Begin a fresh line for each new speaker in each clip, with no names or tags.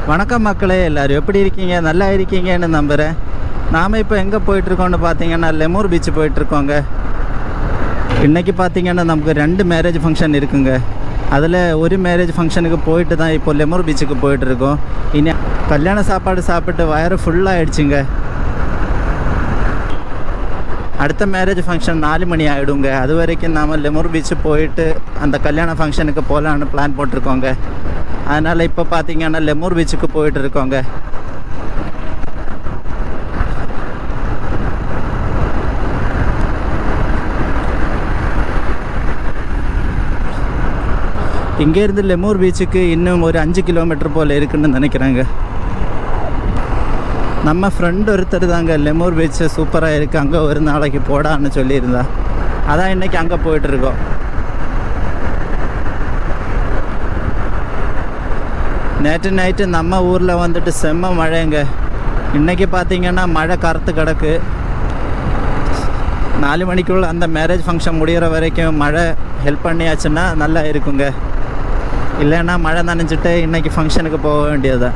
வணக்கம் மக்களே எல்லாரும் எப்படி இருக்கீங்க நல்லா இருக்கீங்கன்னு நம்புகிறேன் நாம் இப்போ எங்கே போயிட்டுருக்கோம்னு பார்த்தீங்கன்னா லெமூர் பீச் போயிட்டுருக்கோங்க இன்றைக்கி பார்த்தீங்கன்னா நமக்கு ரெண்டு மேரேஜ் ஃபங்க்ஷன் இருக்குங்க அதில் ஒரு மேரேஜ் ஃபங்க்ஷனுக்கு போயிட்டு தான் இப்போ லெமூர் பீச்சுக்கு போயிட்டுருக்கோம் இனி கல்யாண சாப்பாடு சாப்பிட்டு வயிறு ஃபுல்லாகிடுச்சுங்க அடுத்த மேரேஜ் ஃபங்க்ஷன் நாலு மணி ஆகிடுங்க அது வரைக்கும் நாம் லெமூர் பீச்சு போயிட்டு அந்த கல்யாண ஃபங்க்ஷனுக்கு போகலான்னு பிளான் போட்டிருக்கோங்க அதனால் இப்போ பார்த்தீங்கன்னா லெமூர் பீச்சுக்கு போயிட்டு இருக்கோங்க இங்கேருந்து லெமூர் பீச்சுக்கு இன்னும் ஒரு அஞ்சு கிலோமீட்டர் போல் இருக்குன்னு நினைக்கிறேங்க நம்ம ஃப்ரெண்ட் ஒருத்தர் தாங்க லெமூர் பீச்சு சூப்பராக இருக்குது அங்கே ஒரு நாளைக்கு போடான்னு சொல்லியிருந்தா அதான் இன்றைக்கி அங்கே போயிட்டுருக்கோம் நேற்று நைட்டு நம்ம ஊரில் வந்துட்டு செம்ம மழைங்க இன்றைக்கி பார்த்தீங்கன்னா மழை கருத்து கிடக்கு நாலு மணிக்குள்ள அந்த மேரேஜ் ஃபங்க்ஷன் முடிகிற வரைக்கும் மழை ஹெல்ப் பண்ணியாச்சுன்னா நல்லா இருக்குங்க இல்லைன்னா மழை நனைஞ்சிட்டு இன்றைக்கி ஃபங்க்ஷனுக்கு போக வேண்டியதுதான்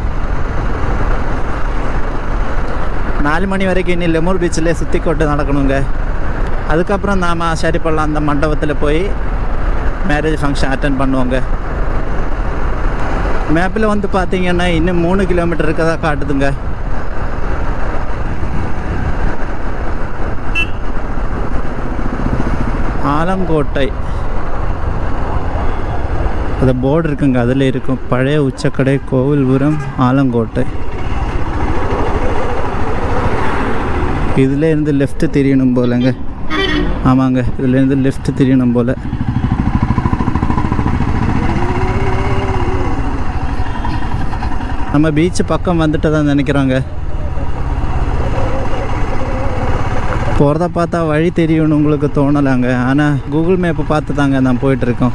நாலு மணி வரைக்கும் இனி லெமூர் பீச்சில் சுற்றி கொட்டு நடக்கணுங்க அதுக்கப்புறம் நாம் சரிப்படலாம் அந்த மண்டபத்தில் போய் மேரேஜ் ஃபங்க்ஷன் அட்டன் பண்ணுவோங்க மேப்பில் வந்து பார்த்தீங்கன்னா இன்னும் மூணு கிலோமீட்டர் இருக்கதா காட்டுதுங்க ஆலங்கோட்டை அது போர்டு இருக்குங்க அதில் இருக்கும் பழைய உச்சக்கடை கோவில்புரம் ஆலங்கோட்டை இதில் இருந்து லெஃப்ட் தெரியணும் போலங்க ஆமாங்க இதுலேருந்து லெஃப்ட் தெரியணும் போல் நம்ம பீச் பக்கம் வந்துட்டு தான் நினைக்கிறோங்க போகிறத பார்த்தா வழி தெரியணும்னு உங்களுக்கு தோணலாங்க ஆனால் கூகுள் மேப்பை பார்த்து தாங்க நான் போயிட்டுருக்கோம்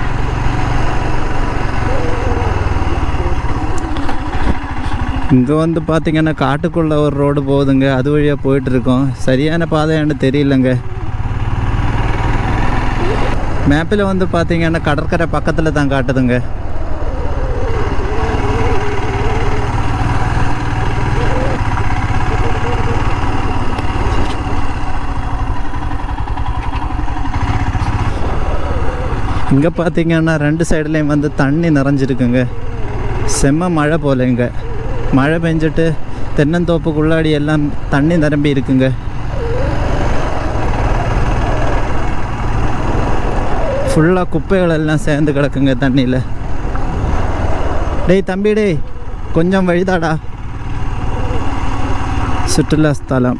இங்கே வந்து பார்த்தீங்கன்னா காட்டுக்குள்ளே ஒரு ரோடு போகுதுங்க அது வழியாக போயிட்டுருக்கோம் சரியான பாதையான்னு தெரியலங்க மேப்பில் வந்து பார்த்தீங்கன்னா கடற்கரை பக்கத்தில் தான் காட்டுதுங்க இங்கே பார்த்தீங்கன்னா ரெண்டு சைடுலேயும் வந்து தண்ணி நிறைஞ்சிருக்குங்க செம்ம மழை போலங்க மழை பெஞ்சிட்டு தென்னந்தோப்புக்குள்ளாடி எல்லாம் தண்ணி நிரம்பி இருக்குங்க ஃபுல்லாக குப்பைகள் எல்லாம் சேர்ந்து கிடக்குங்க தண்ணியில் டேய் தம்பி டேய் கொஞ்சம் வழிதாடா சுற்றுலா ஸ்தலம்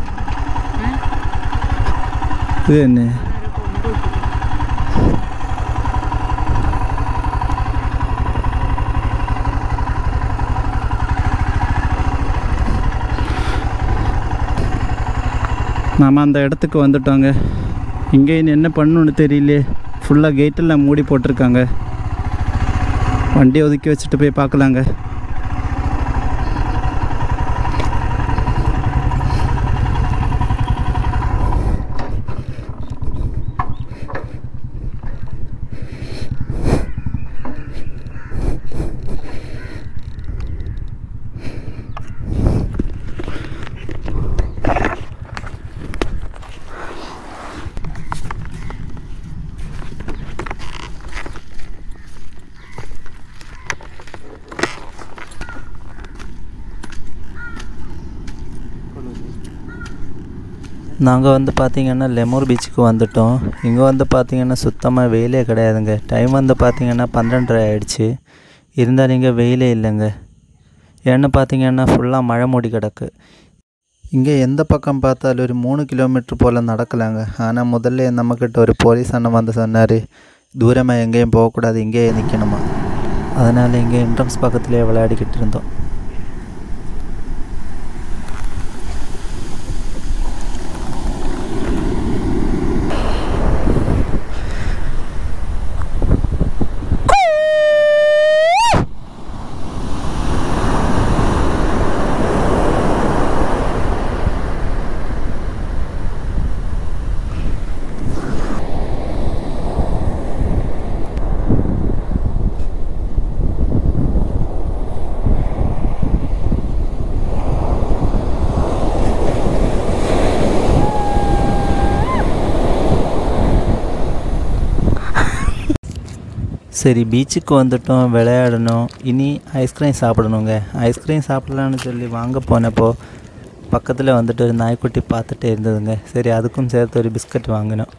இது என்ன நாம் அந்த இடத்துக்கு வந்துட்டோங்க இங்கே இனி என்ன பண்ணணுன்னு தெரியலையே ஃபுல்லாக கேட்டெல்லாம் மூடி போட்டிருக்காங்க வண்டி ஒதுக்கி வச்சுட்டு போய் பார்க்கலாங்க நாங்கள் வந்து பார்த்திங்கன்னா லெமூர் பீச்சுக்கு வந்துட்டோம் இங்கே வந்து பார்த்திங்கன்னா சுத்தமாக வெயிலே கிடையாதுங்க டைம் வந்து பார்த்திங்கன்னா பன்னெண்டரை ஆயிடுச்சு இருந்தாலும் இங்கே வெயிலே இல்லைங்க ஏன்னு பார்த்திங்கன்னா ஃபுல்லாக மழை மூடி கிடக்கு இங்கே எந்த பக்கம் பார்த்தாலும் ஒரு மூணு கிலோமீட்டர் போல் நடக்கலாங்க ஆனால் முதல்ல நம்மக்கிட்ட ஒரு போலீஸ் அண்ணன் வந்து சொன்னார் தூரமாக எங்கேயும் போகக்கூடாது இங்கேயே நிற்கணுமா அதனால் இங்கே என்ட்ரன்ஸ் பக்கத்துலேயே விளையாடிக்கிட்டு இருந்தோம் சரி பீச்சுக்கு வந்துட்டோம் விளையாடணும் இனி ஐஸ்கிரீம் சாப்பிடணுங்க ஐஸ்கிரீம் சாப்பிடலான்னு சொல்லி வாங்க போனப்போ பக்கத்தில் வந்துட்டு ஒரு நாய்க்குட்டி பார்த்துட்டே இருந்ததுங்க சரி அதுக்கும் சேர்த்து ஒரு பிஸ்கட் வாங்கினோம்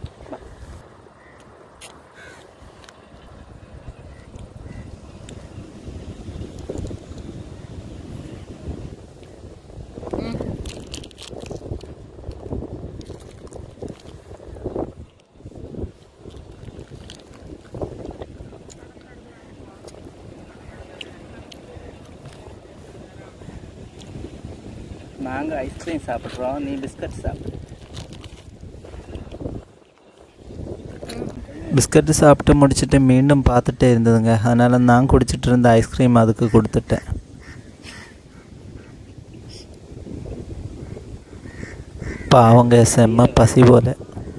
நாங்கள் ஐஸ்கிரீம் சாப்பிட்றோம் நீ பிஸ்கட் சாப்பிடு பிஸ்கட்டு சாப்பிட்டு முடிச்சுட்டு மீண்டும் பார்த்துட்டே இருந்ததுங்க அதனால் நான் குடிச்சிட்டு இருந்த ஐஸ்கிரீம் அதுக்கு கொடுத்துட்டேன் பாவங்க செம்ம பசி போல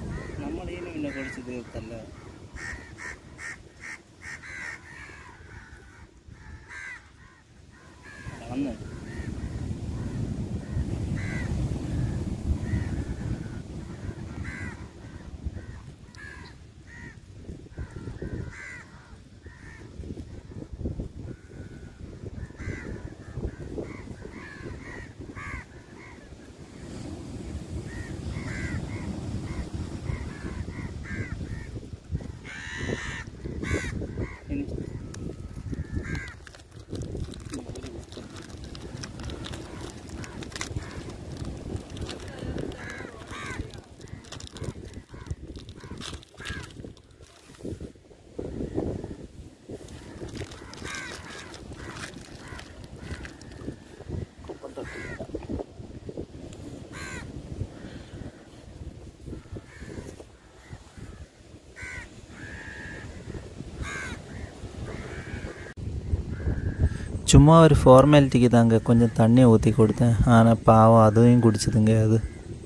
சும்மா ஒரு ஃபார்மாலிட்டிக்கு தாங்க கொஞ்சம் தண்ணி ஊற்றி கொடுத்தேன் ஆனால் பாவம் அதுவும் குடிச்சதுங்க அது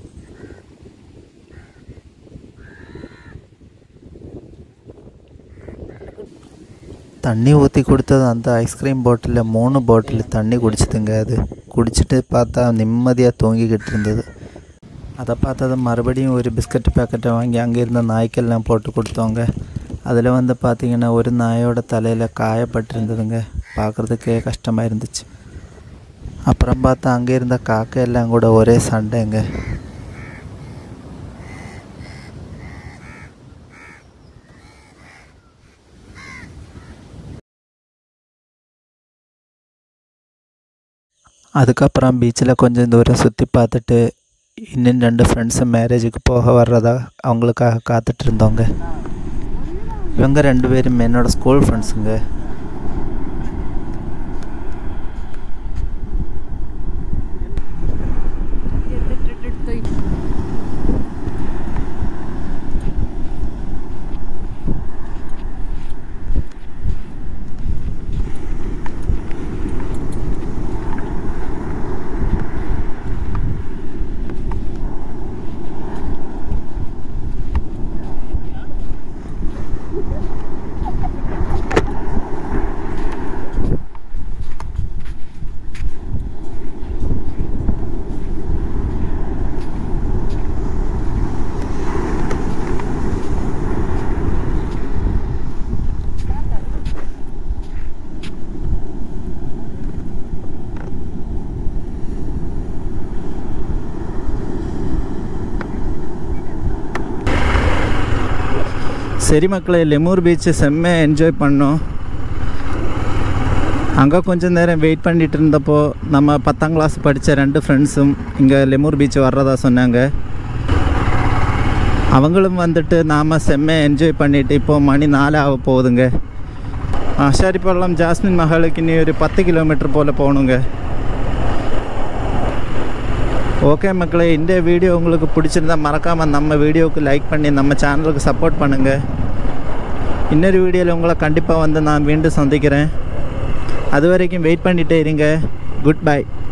தண்ணி ஊற்றி கொடுத்தது அந்த ஐஸ்கிரீம் பாட்டிலில் மூணு பாட்டில் தண்ணி குடிச்சதுங்க அது குடிச்சிட்டு பார்த்தா நிம்மதியாக தூங்கிக்கிட்டு இருந்தது அதை பார்த்தது மறுபடியும் ஒரு பிஸ்கட் பேக்கெட்டை வாங்கி அங்கே இருந்த நாய்க்கெல்லாம் போட்டு கொடுத்தோங்க அதில் வந்து பார்த்திங்கன்னா ஒரு நாயோட தலையில் காயப்பட்டிருந்ததுங்க பார்க்குறதுக்கே கஷ்டமாக இருந்துச்சு அப்புறம் பார்த்தா அங்கே இருந்த காக்கை எல்லாம் கூட ஒரே சண்டைங்க அதுக்கப்புறம் பீச்சில் கொஞ்சம் தூரம் சுற்றி பார்த்துட்டு இன்னும் ரெண்டு ஃப்ரெண்ட்ஸும் மேரேஜுக்கு போக வர்றதா அவங்களுக்காக காத்துட்டு இருந்தோங்க இவங்க ரெண்டு பேரும் என்னோட ஸ்கூல் ஃப்ரெண்ட்ஸுங்க சரி மக்களே லெமூர் பீச்சு செம்மையாக என்ஜாய் பண்ணோம் அங்கே கொஞ்சம் நேரம் வெயிட் பண்ணிட்டு இருந்தப்போ நம்ம பத்தாம் கிளாஸ் படித்த ரெண்டு ஃப்ரெண்ட்ஸும் இங்கே லெமூர் பீச் வர்றதா சொன்னாங்க அவங்களும் வந்துட்டு நாம் செம்மையாக என்ஜாய் பண்ணிவிட்டு இப்போது மணி நாலு ஆக போகுதுங்க ஆஷாரிப்பள்ளம் ஜாஸ்மின் மஹாலுக்கு இனி ஒரு பத்து கிலோமீட்டர் போல் போகணுங்க ஓகே மக்களே இந்த வீடியோ உங்களுக்கு பிடிச்சிருந்தா மறக்காமல் நம்ம வீடியோவுக்கு லைக் பண்ணி நம்ம சேனலுக்கு சப்போர்ட் பண்ணுங்கள் இன்னொரு வீடியோவில் உங்களை கண்டிப்பாக வந்து நான் மீண்டும் சந்திக்கிறேன் அது வரைக்கும் வெயிட் பண்ணிகிட்டே இருங்க குட் பை